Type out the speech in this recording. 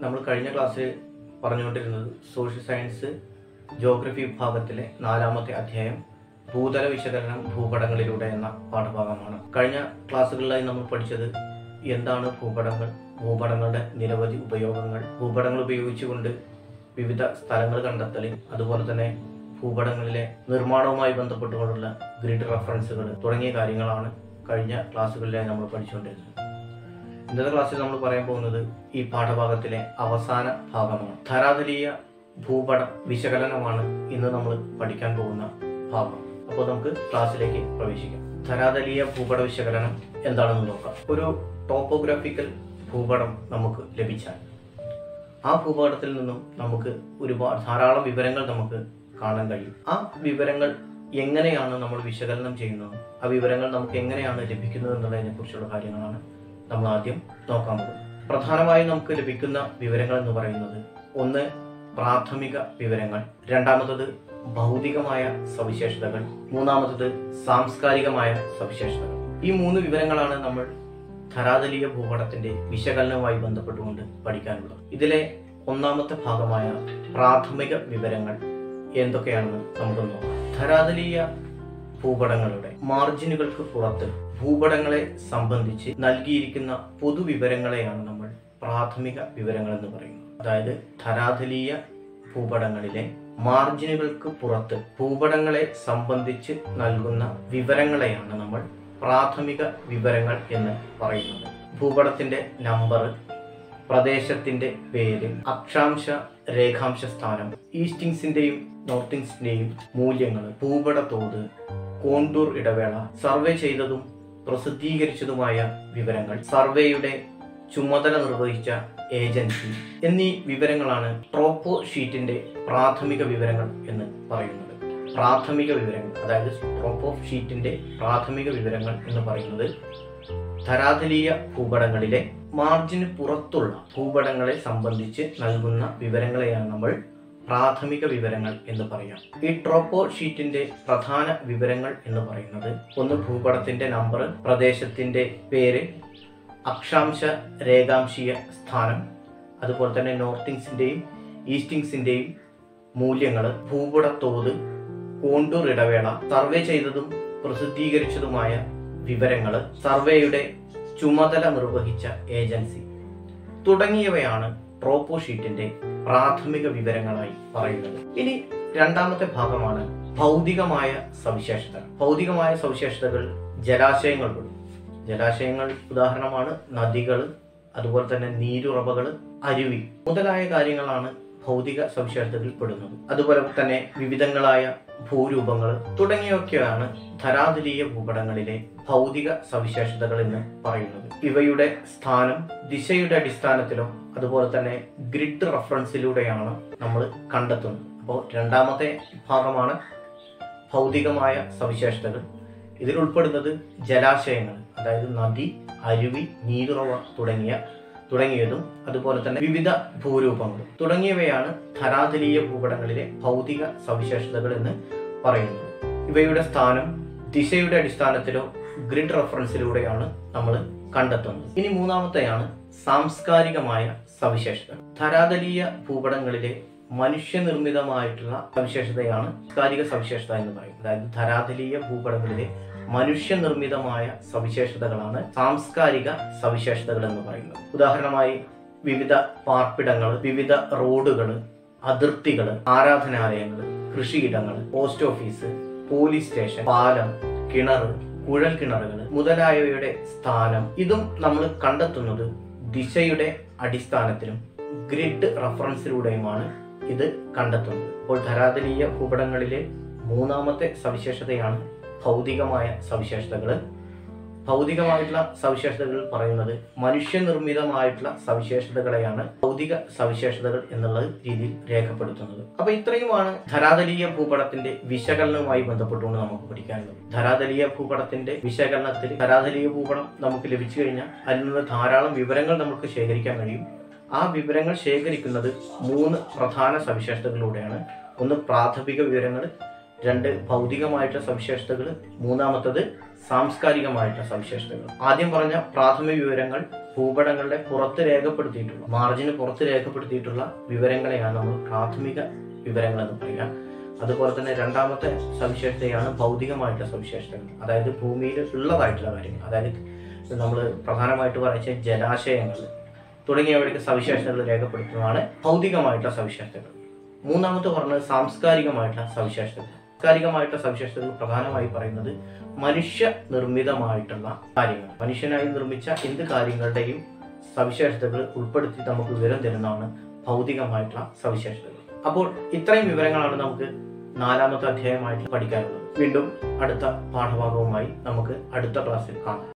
നമ്മൾ കഴിഞ്ഞ ക്ലാസ്സിൽ പറഞ്ഞുകൊണ്ടിരുന്നത് സോഷ്യൽ സയൻസ് ജോഗ്രഫി വിഭാഗത്തിലെ നാലാമത്തെ അധ്യായം ഭൂതല വിശകലനം ഭൂപടങ്ങളിലൂടെ എന്ന പാഠഭാഗമാണ് കഴിഞ്ഞ ക്ലാസ്സുകളിലായി നമ്മൾ പഠിച്ചത് എന്താണ് ഭൂപടങ്ങൾ ഭൂപടങ്ങളുടെ നിരവധി ഉപയോഗങ്ങൾ ഭൂപടങ്ങൾ ഉപയോഗിച്ചുകൊണ്ട് വിവിധ സ്ഥലങ്ങൾ കണ്ടെത്തൽ അതുപോലെ തന്നെ ഭൂപടങ്ങളിലെ നിർമ്മാണവുമായി ബന്ധപ്പെട്ടുകൊണ്ടുള്ള ഗ്രിഡ് റെഫറൻസുകൾ തുടങ്ങിയ കാര്യങ്ങളാണ് കഴിഞ്ഞ ക്ലാസ്സുകളിലായി നമ്മൾ പഠിച്ചുകൊണ്ടിരുന്നത് ഇന്നത്തെ ക്ലാസ്സിൽ നമ്മൾ പറയാൻ പോകുന്നത് ഈ പാഠഭാഗത്തിലെ അവസാന ഭാഗമാണ് ധരാതലീയ ഭൂപട വിശകലനമാണ് ഇന്ന് നമ്മൾ പഠിക്കാൻ പോകുന്ന ഭാഗം അപ്പോൾ നമുക്ക് ക്ലാസ്സിലേക്ക് പ്രവേശിക്കാം ധരാതലീയ ഭൂപട വിശകലനം എന്താണെന്ന് നോക്കാം ഒരു ടോപ്പോഗ്രാഫിക്കൽ ഭൂപടം നമുക്ക് ലഭിച്ചാൽ ആ ഭൂപടത്തിൽ നിന്നും നമുക്ക് ഒരുപാട് ധാരാളം വിവരങ്ങൾ നമുക്ക് കാണാൻ കഴിയും ആ വിവരങ്ങൾ എങ്ങനെയാണ് നമ്മൾ വിശകലനം ചെയ്യുന്നത് ആ വിവരങ്ങൾ നമുക്ക് എങ്ങനെയാണ് ലഭിക്കുന്നത് എന്നുള്ളതിനെ കുറിച്ചുള്ള കാര്യങ്ങളാണ് നമ്മൾ ആദ്യം നോക്കാൻ പോകുന്നത് പ്രധാനമായും നമുക്ക് ലഭിക്കുന്ന വിവരങ്ങൾ എന്ന് പറയുന്നത് ഒന്ന് പ്രാഥമിക വിവരങ്ങൾ രണ്ടാമത്തത് ഭൗതികമായ സവിശേഷതകൾ മൂന്നാമത്തത് സാംസ്കാരികമായ സവിശേഷതകൾ ഈ മൂന്ന് വിവരങ്ങളാണ് നമ്മൾ ധരാതലീയ ഭൂപടത്തിന്റെ വിശകലനവുമായി ബന്ധപ്പെട്ടുകൊണ്ട് പഠിക്കാനുള്ളത് ഇതിലെ ഒന്നാമത്തെ ഭാഗമായ പ്രാഥമിക വിവരങ്ങൾ എന്തൊക്കെയാണെന്ന് നമുക്ക് നോക്കാം ധരാതലീയ ഭൂപടങ്ങളുടെ മാർജിനുകൾക്ക് പുറത്ത് ഭൂപടങ്ങളെ സംബന്ധിച്ച് നൽകിയിരിക്കുന്ന പൊതുവിവരങ്ങളെയാണ് നമ്മൾ പ്രാഥമിക വിവരങ്ങൾ എന്ന് പറയുന്നത് അതായത് ധരാതലീയ ഭൂപടങ്ങളിലെ മാർജിനുകൾക്ക് പുറത്ത് ഭൂപടങ്ങളെ സംബന്ധിച്ച് നൽകുന്ന വിവരങ്ങളെയാണ് നമ്മൾ പ്രാഥമിക വിവരങ്ങൾ എന്ന് പറയുന്നത് ഭൂപടത്തിന്റെ നമ്പർ പ്രദേശത്തിന്റെ പേര് അക്ഷാംശ രേഖാംശ സ്ഥാനം ഈസ്റ്റിങ്സിന്റെയും നോർത്തിങ്സിന്റെയും മൂല്യങ്ങൾ ഭൂപട തോത് കോണ്ടൂർ ഇടവേള സർവേ ചെയ്തതും പ്രസിദ്ധീകരിച്ചതുമായ വിവരങ്ങൾ സർവേയുടെ ചുമതല നിർവഹിച്ച ഏജൻസി എന്നീ വിവരങ്ങളാണ് ട്രോപ്പോ ഷീറ്റിന്റെ പ്രാഥമിക വിവരങ്ങൾ എന്ന് പറയുന്നത് പ്രാഥമിക വിവരങ്ങൾ അതായത് ട്രോപ്പോ ഷീറ്റിന്റെ പ്രാഥമിക വിവരങ്ങൾ എന്ന് പറയുന്നത് ധരാതലീയ ഭൂപടങ്ങളിലെ മാർജിന് പുറത്തുള്ള ഭൂപടങ്ങളെ സംബന്ധിച്ച് നൽകുന്ന വിവരങ്ങളെയാണ് നമ്മൾ പ്രാഥമിക വിവരങ്ങൾ എന്ന് പറയാം ഈ ട്രോപ്പോ ഷീറ്റിന്റെ പ്രധാന വിവരങ്ങൾ എന്ന് പറയുന്നത് ഒന്ന് ഭൂപടത്തിന്റെ നമ്പർ പ്രദേശത്തിന്റെ പേര് അക്ഷാംശ രേഖാംശീയ സ്ഥാനം അതുപോലെ തന്നെ നോർത്തിങ്സിന്റെയും ഈസ്റ്റിങ്സിന്റെയും മൂല്യങ്ങൾ ഭൂപട തോത് കോണ്ടൂർ ഇടവേള സർവേ ചെയ്തതും പ്രസിദ്ധീകരിച്ചതുമായ വിവരങ്ങൾ സർവേയുടെ ചുമതല നിർവഹിച്ച ഏജൻസി തുടങ്ങിയവയാണ് ട്രോപ്പോ ഷീറ്റിന്റെ പ്രാഥമിക വിവരങ്ങളായി പറയുന്നത് ഇനി രണ്ടാമത്തെ ഭാഗമാണ് ഭൗതികമായ സവിശേഷതകൾ ഭൗതികമായ സവിശേഷതകൾ ജലാശയങ്ങൾ പെടും ജലാശയങ്ങൾ ഉദാഹരണമാണ് നദികൾ അതുപോലെ തന്നെ നീരുറവകൾ അരുവി മുതലായ കാര്യങ്ങളാണ് ഭൗതിക സവിശേഷതകളിൽ പെടുന്നത് അതുപോലെ തന്നെ വിവിധങ്ങളായ ഭൂരൂപങ്ങൾ തുടങ്ങിയൊക്കെയാണ് ധരാതലീയ ഭൂപടങ്ങളിലെ ഭൗതിക സവിശേഷതകൾ എന്ന് പറയുന്നത് ഇവയുടെ സ്ഥാനം ദിശയുടെ അടിസ്ഥാനത്തിലോ അതുപോലെ തന്നെ ഗ്രിഡ് റഫറൻസിലൂടെയാണ് നമ്മൾ കണ്ടെത്തുന്നത് അപ്പോൾ രണ്ടാമത്തെ ഭാഗമാണ് ഭൗതികമായ സവിശേഷതകൾ ഇതിൽ ഉൾപ്പെടുന്നത് ജലാശയങ്ങൾ അതായത് നദി അരുവി നീരുറവ തുടങ്ങിയ തുടങ്ങിയതും അതുപോലെ തന്നെ വിവിധ ഭൂരൂപങ്ങൾ തുടങ്ങിയവയാണ് ധരാതലീയ ഭൂപടങ്ങളിലെ ഭൗതിക സവിശേഷതകൾ എന്ന് പറയുന്നത് ഇവയുടെ സ്ഥാനം ദിശയുടെ അടിസ്ഥാനത്തിലോ ഗ്രിഡ് റെഫറൻസിലൂടെയാണ് നമ്മൾ കണ്ടെത്തുന്നത് ഇനി മൂന്നാമത്തെയാണ് സാംസ്കാരികമായ സവിശേഷത ധരാതലീയ ഭൂപടങ്ങളിലെ മനുഷ്യനിർമ്മിതമായിട്ടുള്ള സവിശേഷതയാണ് സാംസ്കാരിക സവിശേഷത എന്ന് പറയുന്നത് അതായത് ധരാതലീയ ഭൂപടങ്ങളിലെ മനുഷ്യനിർമ്മിതമായ സവിശേഷതകളാണ് സാംസ്കാരിക സവിശേഷതകൾ എന്ന് പറയുന്നത് ഉദാഹരണമായി വിവിധ പാർപ്പിടങ്ങൾ വിവിധ റോഡുകൾ അതിർത്തികൾ ആരാധനാലയങ്ങൾ കൃഷിയിടങ്ങൾ പോസ്റ്റ് ഓഫീസ് പോലീസ് സ്റ്റേഷൻ പാലം കിണർ കുഴൽ കിണറുകൾ മുതലായവയുടെ സ്ഥാനം ഇതും നമ്മൾ കണ്ടെത്തുന്നത് ദിശയുടെ അടിസ്ഥാനത്തിലും ഗ്രിഡ് റഫറൻസിലൂടെയുമാണ് ഇത് കണ്ടെത്തുന്നത് അപ്പോൾ ധരാതലീയ ഭൂപടങ്ങളിലെ മൂന്നാമത്തെ സവിശേഷതയാണ് ഭൗതികമായ സവിശേഷതകൾ ഭൗതികമായിട്ടുള്ള സവിശേഷതകൾ പറയുന്നത് മനുഷ്യനിർമ്മിതമായിട്ടുള്ള സവിശേഷതകളെയാണ് ഭൗതിക സവിശേഷതകൾ എന്നുള്ള രീതിയിൽ രേഖപ്പെടുത്തുന്നത് അപ്പൊ ഇത്രയുമാണ് ധരാതലീയ ഭൂപടത്തിന്റെ വിശകലനവുമായി ബന്ധപ്പെട്ടുകൊണ്ട് നമുക്ക് പഠിക്കാനുള്ളത് ധരാതലീയ ഭൂപടത്തിന്റെ വിശകലനത്തിൽ ധരാതലീയ ഭൂപടം നമുക്ക് ലഭിച്ചു കഴിഞ്ഞാൽ അതിൽ നിന്ന് ധാരാളം വിവരങ്ങൾ നമുക്ക് ശേഖരിക്കാൻ കഴിയും ആ വിവരങ്ങൾ ശേഖരിക്കുന്നത് മൂന്ന് പ്രധാന സവിശേഷതകളിലൂടെയാണ് ഒന്ന് പ്രാഥമിക വിവരങ്ങൾ രണ്ട് ഭൗതികമായിട്ടുള്ള സവിശേഷതകൾ മൂന്നാമത്തത് സാംസ്കാരികമായിട്ടുള്ള സവിശേഷതകൾ ആദ്യം പറഞ്ഞ പ്രാഥമിക വിവരങ്ങൾ ഭൂപടങ്ങളുടെ പുറത്ത് രേഖപ്പെടുത്തിയിട്ടുള്ള മാർജിന് പുറത്ത് രേഖപ്പെടുത്തിയിട്ടുള്ള വിവരങ്ങളെയാണ് നമ്മൾ പ്രാഥമിക വിവരങ്ങൾ എന്ന് പറയുക അതുപോലെ തന്നെ രണ്ടാമത്തെ സവിശേഷതയാണ് ഭൗതികമായിട്ടുള്ള സവിശേഷതകൾ അതായത് ഭൂമിയിൽ ഉള്ളതായിട്ടുള്ള കാര്യങ്ങൾ അതായത് നമ്മൾ പ്രധാനമായിട്ട് പറയുക ജലാശയങ്ങൾ തുടങ്ങിയവയുടെ സവിശേഷതകൾ രേഖപ്പെടുത്തുന്നതാണ് ഭൗതികമായിട്ടുള്ള സവിശേഷതകൾ മൂന്നാമത്തെ പറഞ്ഞത് സാംസ്കാരികമായിട്ടുള്ള സവിശേഷതകൾ സാംസ്കാരികമായിട്ടുള്ള സവിശേഷതകൾ പ്രധാനമായി പറയുന്നത് മനുഷ്യ നിർമ്മിതമായിട്ടുള്ള കാര്യങ്ങൾ മനുഷ്യനായി നിർമ്മിച്ച എന്ത് കാര്യങ്ങളുടെയും സവിശേഷതകൾ ഉൾപ്പെടുത്തി നമുക്ക് വിവരം തരുന്നതാണ് ഭൗതികമായിട്ടുള്ള സവിശേഷതകൾ അപ്പോൾ ഇത്രയും വിവരങ്ങളാണ് നമുക്ക് നാലാമത്തെ അധ്യായമായിട്ട് പഠിക്കാനുള്ളത് വീണ്ടും അടുത്ത പാഠഭാഗവുമായി നമുക്ക് അടുത്ത ക്ലാസ്സിൽ കാണാം